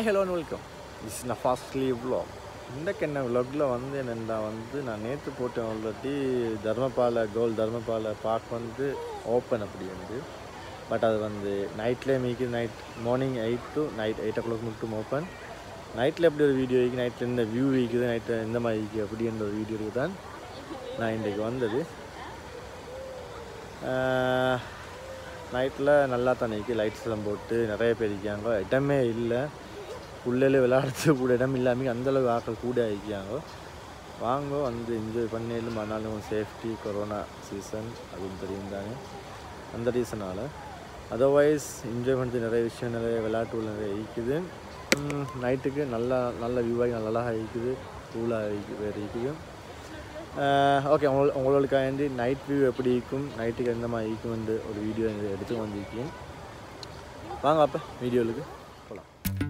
hi hello welcome is நஃபாஸ்ட்லி vlog இன்றைக்கு என்ன விலாகில் வந்து என்னென்னா வந்து நான் நேற்று போட்டேன் ஆல்ரெடி தர்மபால கோல் தர்மபால பார்க் வந்து ஓப்பன் அப்படி வந்து பட் அது வந்து நைட்லேயே மீக்கு night morning eight to night eight o'clock மட்டும் ஓப்பன் நைட்டில் எப்படி ஒரு வீடியோ வைக்கு நைட்டில் எந்த வியூ வைக்குது நைட்டில் எந்த மாதிரி வைக்கு அப்படின்ற ஒரு வீடியோக்கு தான் நான் இன்றைக்கு வந்தது நைட்டில் நல்லா தான் நிற்கி லைட்ஸ் எல்லாம் போட்டு நிறைய பேர் இருக்காங்க இடமே இல்லை உள்ளே விளையாடுறது கூட இடம் இல்லாமல் அந்தளவு ஆக்கள் கூட இருக்காங்க வாங்க வந்து என்ஜாய் பண்ணிலும் ஆனாலும் சேஃப்டி கொரோனா சீசன் அதுவும் தெரியும் தானே அந்த ரீசனால் அதர்வைஸ் என்ஜாய் பண்ணுறது நிறைய விஷயம் நிறைய விளையாட்டு நிறைய இருக்குது நைட்டுக்கு நல்லா நல்ல வியூவாகி நல்லா இருக்குது கூலாக வேறு இருக்குது ஓகே உங்கள உங்களுக்காக வந்து நைட் வியூ எப்படி இருக்கும் நைட்டுக்கு எந்த மாதிரி இருக்கும்னு ஒரு வீடியோ எடுத்து வந்திருக்கேன் வாங்க அப்போ வீடியோவுக்கு போகலாம்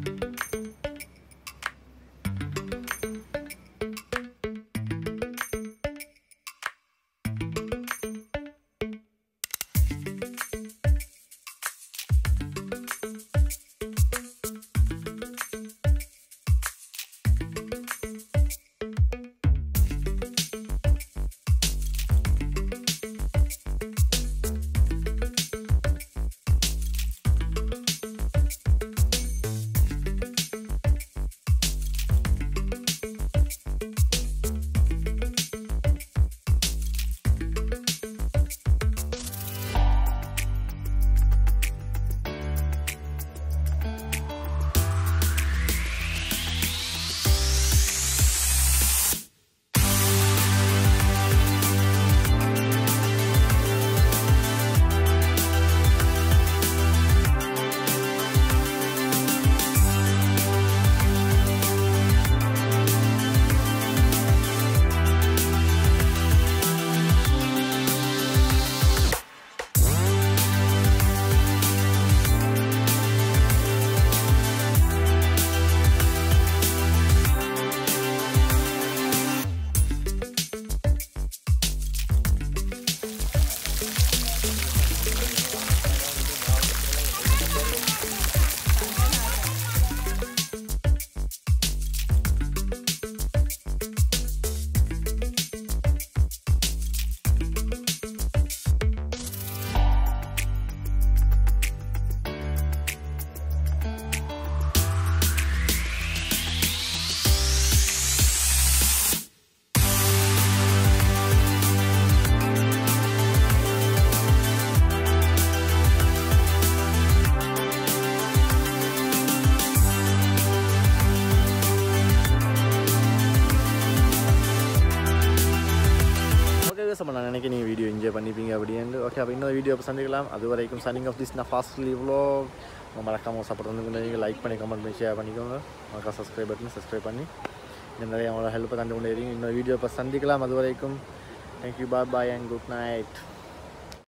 ஓகே சார் நான் நினைக்க நீங்கள் வீடியோ என்ஜாய் பண்ணிப்பீங்க அப்படின்னு ஓகே அப்போ இன்னொரு வீடியோ சந்திக்கலாம் அது வரைக்கும் சனிங் ஆஃப் திஸ் நான் ஃபாஸ்ட்லி இவ்வளோ உங்கள் மறக்காமல் சப்போர்ட் வந்து நீங்கள் லைக் பண்ணி கமெண்ட் பண்ணி ஷேர் பண்ணிக்கோங்க மறக்காம சப்ஸ்கிரைப் பண்ணி சப்ஸ்கிரைப் பண்ணி இந்த நிறைய அவங்களோட ஹெல்ப் கண்டு கொண்டு இருக்கீங்க இன்னொரு வீடியோ இப்போ சந்திக்கலாம் அது வரைக்கும் thank you bye bye and good night